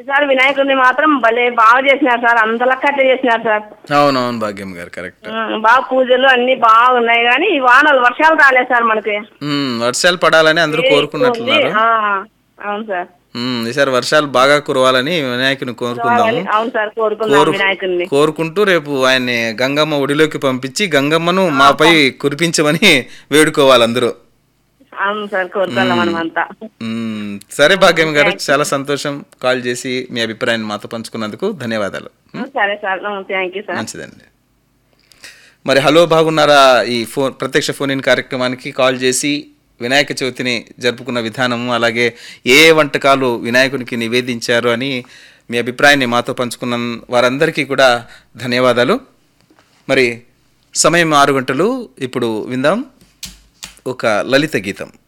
ఈసారి వినాయకుడిని మాత్రం భలే బాగా చేసినారు సార్ అంతలక్క అట్లా చేసినారు సార్ అవునవును భాగ్యం గారు కరెక్ట్ ఉమ్, బాగా పూజలు అన్ని బాగున్నాయి కానీ ఈ వానలు వర్షాలు రాలేదు సార్ మనకి ఉమ్, వర్షాలు పడాలని అందరూ కోరుకున్నట్లున్నారు ఆ, అవును సార్ ఉమ్, ఈసారి వర్షాలు బాగా కురవాలని వినాయకుని కోరుకుందాము అవును సార్ కోరుకుందాం కోరు వినాయకుడిని కోరుకుంటూ రేపు ఆయన్ని గంగమ్మ ఒడిలోకి పంపించి గంగమ్మను మాపై కురిపించమని వేడుకోవాలి అందరూ అవును సార్ కోరుకుందాం మనమంతా ఉమ్, సరే భాగ్యం గారు చాలా సంతోషం కాల్ చేసి మీ అభిప్రాయాన్ని మాతో పంచుకున్నందుకు ధన్యవాదాలు సరే సార్ థ్యాంక్ యూ సార్ మంచిదండి మరి హలో బాగున్నారా ఈ ఫోన్ ప్రత్యక్ష ఫోన్ ఇన్ కార్యక్రమానికి కాల్ చేసి వినాయక చవితిని జరుపుకున్న విధానము అలాగే ఏ ఏ వంటకాలు వినాయకునికి నివేదించారు అని మీ అభిప్రాయాన్ని మాతో పంచుకున్న వారందరికీ కూడా ధన్యవాదాలు మరి సమయం ఆరు గంటలు ఇప్పుడు విందాం ఒక లలిత గీతం